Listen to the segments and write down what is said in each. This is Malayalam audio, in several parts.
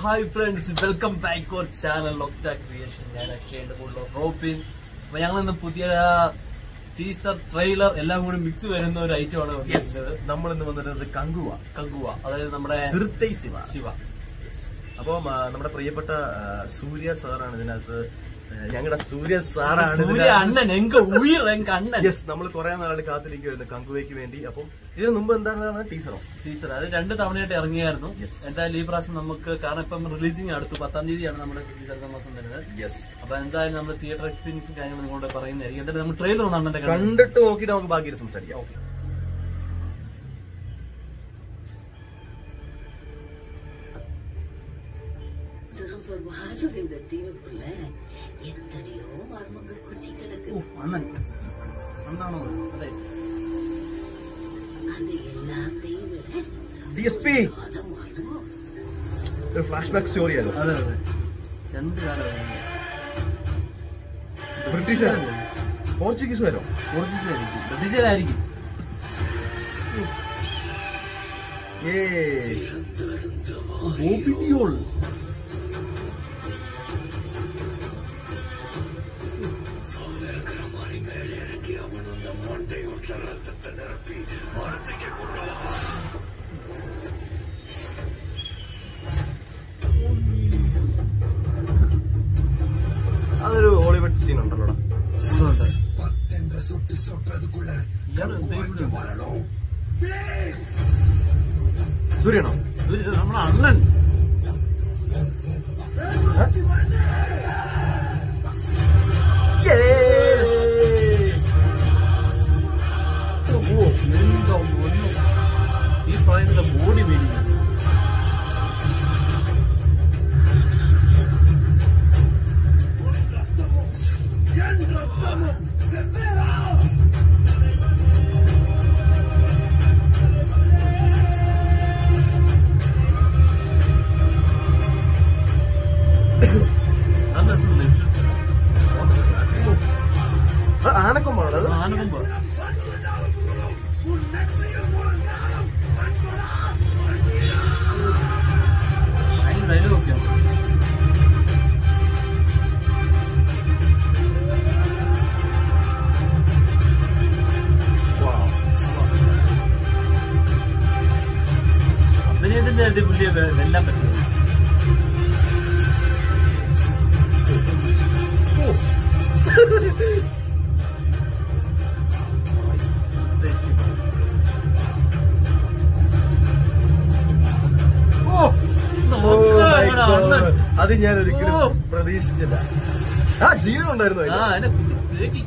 Hi friends welcome back our channel ഒക്ട ക്രിയേഷൻ ഞാൻ അക്ഷയന്റെ കൂടുതൽ റോബിൻ അപ്പൊ ഞങ്ങൾ ഇന്ന് പുതിയ ടീസർ ട്രെയിലർ എല്ലാം കൂടി മിക്സ് വരുന്ന ഒരു ഐറ്റം ആണ് വന്നിരിക്കുന്നത് നമ്മൾ ഇന്ന് വന്നിരുന്നത് കങ്കുവ കങ്കുവ അതായത് നമ്മുടെ സിർത്തൈ ശിവ ശിവ അപ്പം ആ, നമ്മുടെ പ്രിയപ്പെട്ട ആ, സൂര്യ സാറാണ് ഇതിനകത്ത് ആ, ഞങ്ങളുടെ സൂര്യ സാറാണ് സൂര്യ അണ്ണൻ എങ്ക ഉയർ എങ്ക അണ്ണൻ യെസ് നമ്മൾ കുറെ നാളായിട്ട് കാത്തിരിക്കുമായിരുന്നു കങ്കുവയ്ക്ക് വേണ്ടി അപ്പം ഇതിനു മുമ്പ് എന്താണ് ടീച്ചറോ ടീസർ അത് രണ്ട് തവണയായിട്ട് ഇറങ്ങിയായിരുന്നു Yes. എന്തായാലും ഈ പ്രാവശ്യം നമുക്ക് കാരണം ഇപ്പം റിലീസിങ് അടുത്തു പത്താം തീയതിയാണ് നമ്മുടെ ടീച്ചർ മാസം വരുന്നത് യെസ് അപ്പൊ എന്തായാലും നമ്മൾ തിയേറ്റർ എക്സ്പീരിയൻസും കാര്യങ്ങളും നിങ്ങളോട് പറയുന്നതായിരിക്കും എന്തായാലും നമ്മൾ ട്രെയിലർ ഒന്ന് അണ്ണന്റെ കണ്ടു കണ്ടിട്ട് നോക്കിയിട്ട് നമുക്ക് ബാക്കി സംസാരിക്കാം திரும்ப வாழும் இந்த தீவுக்குள்ள எத்தனையோ மர்மங்கள் குட்டி கிடக்கு ഓ, അണ്ണൻ അണ്ണാണോ അതെ அது எல்லாத்தையும் விட ഡി എസ് പി மதமான ഒരു ഫ്ലാഷ് ബാക്ക് സ്റ്റോറി ആയിരുന്നു അതെ അതെ രണ്ട് കാലം ബ്രിട്ടീഷുകാരോ പോർച്ചുഗീസ് വരോ പോർച്ചുഗീസായിരിക്കും ബ്രിട്ടീഷുകാരായിരിക്കും ഏ ബോബിഡിയോൾ അതൊരു ഹോളിവുഡ് സീൻ ഉണ്ടല്ലോ ഉണ്ട് ഇയാള് ദൈവം സൂര്യനോ ഒരു നമ്മുടെ അണ്ണൻ ഓ, എന്താ ഒന്ന് ഈ പ്രായത്തിലെ ബോഡി മേടിക്കുന്നു നല്ല ആനക്കൊമ്പാണോ അത് ആനകൊമ്പ് ഭയങ്കര ഡയലോഗൊക്കെയാണ് അഭിനയത്തിന്റെ കാര്യത്തിൽ പുള്ളിയെ വെ- വെല്ലാൻ പറ്റും ഓ Oh my നോക്കാ God. അണ്ണൻ അത് ഞാൻ ഒരിക്കലും ഓ. പ്രതീക്ഷിച്ചില്ല ആ ജീവൻ ഉണ്ടായിരുന്നു ആ അതിന്. എന്നെ കുത്തി കേറ്റി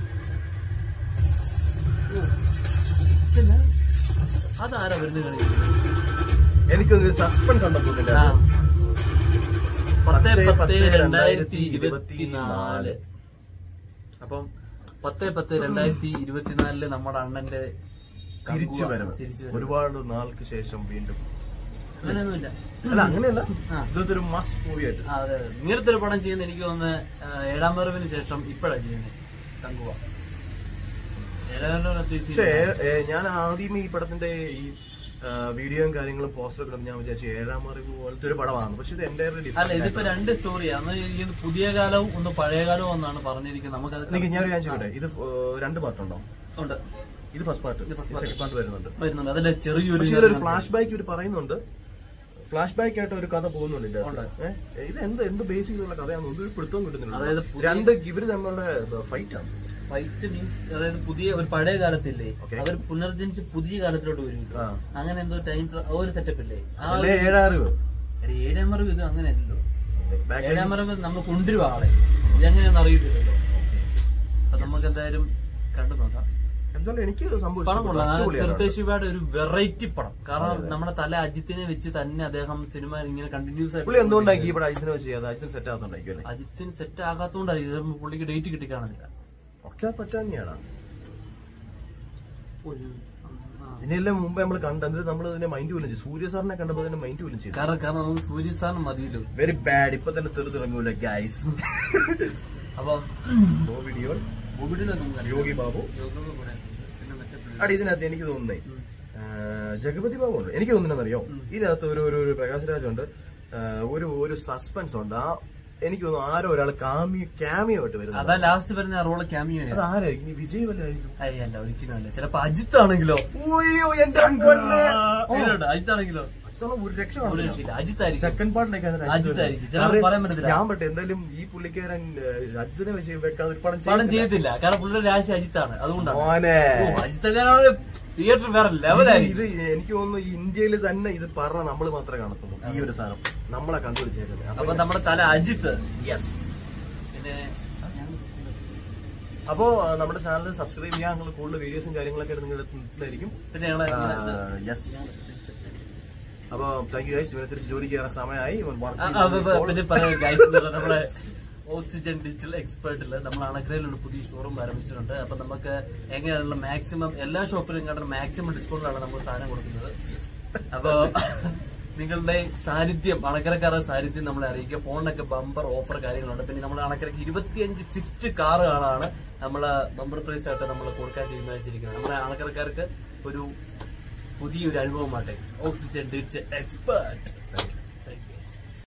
ഓ. ഇതെന്നാ? അതാരാ വരുന്നത് കളി എനിക്കൊന്ന് സസ്പെൻസ് ഉണ്ടെന്ന് തോന്നില്ല ആ. പത്ത് പത്ത് പത്ത് പത്ത് രണ്ടായിരത്തി ഇരുപത്തിനാല് അപ്പം പത്ത് പത്ത് രണ്ടായിരത്തി ഇരുപത്തിനാലില് നമ്മുടെ അണ്ണന്റെ തിരിച്ചു വരവ് തിരിച്ചു വരവ് ഒരുപാട് നാൾക്ക് ശേഷം വീണ്ടും അങ്ങനെയൊന്നുമില്ല അല്ല അങ്ങനെയല്ല ആ. ഇതൊക്കെ ഒരു മസ്റ്റ് മൂവി ആയിട്ട് ആ, അതെ അതെ. ഇങ്ങനത്തെ ഒരു പടം ചെയ്യുന്ന എനിക്ക് തോന്നുന്നത് ആ, ഏഴാം വരവിന് ശേഷം ഇപ്പോഴാണ് ചെയ്യുന്നത് തങ്കുവ ഏഴാം വരവ് അത്യാവശ്യം പക്ഷേ ഏ, ഞാൻ ആദ്യം ഈ പടത്തിന്റെ ഈ ആ, വീഡിയോയും കാര്യങ്ങളും പോസ്റ്ററൊക്കെ കണ്ടപ്പോൾ ഞാൻ വിചാരിച്ചു ഏഴാം അറിവ് പോലത്തെ ഒരു പടമാണ് പക്ഷെ ഇത് എന്റെ അല്ല ഇതിപ്പോ രണ്ട് സ്റ്റോറിയാണ് ഇത് പുതിയ കാലവും ഒന്ന് പഴയ കാലവും എന്നാണ് പറഞ്ഞിരിക്കുന്നത് നമുക്കത് എനിക്ക് ഞാൻ ഒരു കാര്യം ചോദിക്കട്ടെ ഇത് ഏ, രണ്ട് പാർട്ടുണ്ടോ ഉണ്ട് ഇത് ഫസ്റ്റ് പാർട്ട് ഇത് first part. സെക്കൻഡ് പാർട്ട് വരുന്നുണ്ട് വരുന്നുണ്ട് അതിലെ ചെറിയൊരു പക്ഷെ ഇതിലൊരു ഫ്ലാഷ് ബാക്ക് ഇവർ പറയുന്നുണ്ട് ഫ്ലാഷ് ബാക്ക് ആയിട്ട് ഒരു കഥ പോകുന്നുണ്ട് ഇതിന്റെ ഉണ്ട്. അകത്ത്. ഏ, ഇത് എന്ത് എന്ത് ബേസ് ചെയ്തുള്ള കഥയാണെന്ന് ഒരു പിടുത്തവും കിട്ടുന്നില്ല അതായത് പുതിയ- രണ്ട് ഇവര് തമ്മിലുള്ള ഫൈറ്റ് ആണ് ഫൈറ്റ് മീൻസ് അതായത് പുതിയ ഒരു പഴയ കാലത്തില്ലേ Okay. അവർ പുനർജനിച്ച് പുതിയ കാലത്തിലോട്ട് വരും ആ. അങ്ങനെ എന്തോ ടൈം ഒരു സെറ്റപ്പ് ഇല്ലേ ആ അല്ലേ ഏഴാറിവ് ഒരു ഏഴാം മറവ് ഇത് അങ്ങനെയല്ലല്ലോ Back ഏഴാം മറവ് നമ്മൾ കൊണ്ടുവരും ആളെ ഇതെങ്ങനെയാന്ന് അറിയത്തില്ലല്ലോ അപ്പൊ നമുക്ക് എന്തായാലും കണ്ടു നോക്കാം എന്തുകൊണ്ട് എനിക്ക് സംഭവിച്ചു പടം കൊള്ളാം അടിപൊളിയാണ്. തീർത്തേശിവയുടെ ഒരു വെറൈറ്റി പടം കാരണം നമ്മുടെ തല അജിത്തിനെ വെച്ച് തന്നെ അദ്ദേഹം സിനിമ ഇങ്ങനെ കണ്ടിന്യൂസ് പുള്ളി എന്തുകൊണ്ടാക്കി ഇവിടെ അജിത്തിനെ വെച്ച് ചെയ്യാതെ അജിത്തിന് സെറ്റ് ആകുന്നുണ്ടായിരിക്കും അല്ലേ അജിത്തിന് സെറ്റ് ആകാത്തോണ്ടായിരിക്കും ചിലപ്പോ പുള്ളിക്ക് ഡേറ്റ് കിട്ടി കാണുന്നില്ല ഒക്കെ പറ്റാന്നെയാണ് ഒരു ആ. ഇതിനെല്ലാം മുമ്പ് നമ്മൾ കണ്ട എന്നിട്ട് നമ്മൾ ഇതിനെ മൈൻഡ് പോലും ചെയ്തു സൂര്യ സാറിനെ കണ്ടപ്പോൾ തന്നെ മൈൻഡ് പോലും ചെയ്തു കാരണം കാരണം നമുക്ക് സൂര്യ സാറിന് മതിയല്ലോ വെരി ബാഡ് ഇപ്പൊ തന്നെ തെറി തുടങ്ങൂല ഗൈസ് അപ്പൊ വീഡിയോ ബോബിഡിനെ നമുക്കറിയാം യോഗി ബാബു യോഗയുടെ കൂടെ പിന്നെ മറ്റേ പുള്ളി. അടി ഇതിനകത്ത് എനിക്ക് തോന്നുന്നേ ആ, ജഗപതി ബാബു ഉണ്ട് എനിക്ക് തോന്നുന്നറിയോ ഇതിനകത്ത് ഒരു ഒരു ഒരു പ്രകാശ് രാജ് ഉണ്ട് ആ, ഒരു ഒരു സസ്പെൻസ് ഉണ്ട് ആ എനിക്ക് തോന്നുന്നു ആരോ ഒരാൾ കാമിയോ ക്യാമിയോ ആയിട്ട് വരുന്നത് അതാ ലാസ്റ്റ് വരുന്ന റോള് ക്യാമിയോ അത് ആരായിരിക്കും ഇനി വിജയ് വല്ലായിരിക്കും അല്ല ഒരിക്കലും അല്ല ചിലപ്പോ അജിത്ത് ആണെങ്കിലോ ഓയ്യോ എന്റെ പൊന്നേ. ഓ, എങ്ങനെയുണ്ട്? അജിത്ത് ആണെങ്കിലോ അതൊന്നും ഒരു രക്ഷ ഒരു രക്ഷയില്ല അജിത്തായിരിക്കും സെക്കൻഡ് പാർട്ടിനൊക്കെ അജിത്തായിരിക്കും. ചിലപ്പോൾ പറയാൻ പറ്റത്തില്ല. ഞാൻ പറ്റും എന്തായാലും ഈ പുള്ളിക്കാരൻ അജിത്തിനെ വെച്ച് വെക്കാൻ ഒരു പടം പണം ചെയ്തില്ല. ചെയ്യത്തില്ല കാരണം പുള്ളിയുടെ രാശി അജിത്താണ് അതുകൊണ്ടാണ് മോനെ ഓ അജിത്തക്കാരാണ് തിയേറ്റർ വേറെ ലെവലായിരിക്കും ഇത് എനിക്ക് തോന്നുന്നു ഇന്ത്യയിൽ തന്നെ ഇത് പറഞ്ഞ നമ്മൾ മാത്രമേ കാണത്തുള്ളൂ ഈ ഒരു സാധനം നമ്മളെ കണ്ടുപിടിച്ചേക്കുന്നത് അപ്പൊ നമ്മുടെ തല അജിത്ത് യെസ് പിന്നെ അപ്പോ ആ, നമ്മുടെ ചാനൽ സബ്സ്ക്രൈബ് ചെയ്യാൻ നിങ്ങൾ കൂടുതൽ വീഡിയോസും കാര്യങ്ങളൊക്കെ നിങ്ങളുടെ എത്തുന്നതായിരിക്കും പിന്നെ ഞങ്ങളെ യെസ് അപ്പൊ താങ്ക് യു ഗൈസ് ഇവനെ തിരിച്ച് ജോലിക്ക് കയറാൻ സമയമായി ഇവൻ work ആ, ആ, ചെയ്യുന്നത് ഇപ്പൊ ഇപ്പോൾ- പിന്നെ പറയാം ഗൈസ് നമ്മുടെ ഓക്സിജൻ ഡിജിറ്റൽ എക്സ്പേർട്ടില് നമ്മൾ അണക്കരയിലുള്ള പുതിയ ഷോറൂം ആരംഭിച്ചിട്ടുണ്ട് അപ്പൊ നമുക്ക് എങ്ങനെയാണുള്ള മാക്സിമം എല്ലാ ഷോപ്പിലും കണ്ട മാക്സിമം ഡിസ്കൗണ്ടിലാണ് നമ്മൾ സാധനം കൊടുക്കുന്നത് അപ്പൊ നിങ്ങളുടെ സാന്നിധ്യം അണക്കരക്കാരുടെ സാന്നിധ്യം നമ്മളെ അറിയിക്കുക ഫോണിനൊക്കെ ബമ്പർ ഓഫർ കാര്യങ്ങളുണ്ട് പിന്നെ നമ്മൾ അണക്കരക്ക് ഇരുപത്തിയഞ്ച് സ്വിഫ്റ്റ് കാറുകളാണ് നമ്മള് ബമ്പർ പ്രൈസ് ആയിട്ട് നമ്മൾ കൊടുക്കാൻ തീരുമാനിച്ചിരിക്കുന്നത് നമ്മുടെ അണക്കരക്കാർക്ക് ഒരു പുതിയൊരു അനുഭവമാട്ടെ ഓക്സിജൻ ഡിജിറ്റൽ എക്സ്പേർട്ട്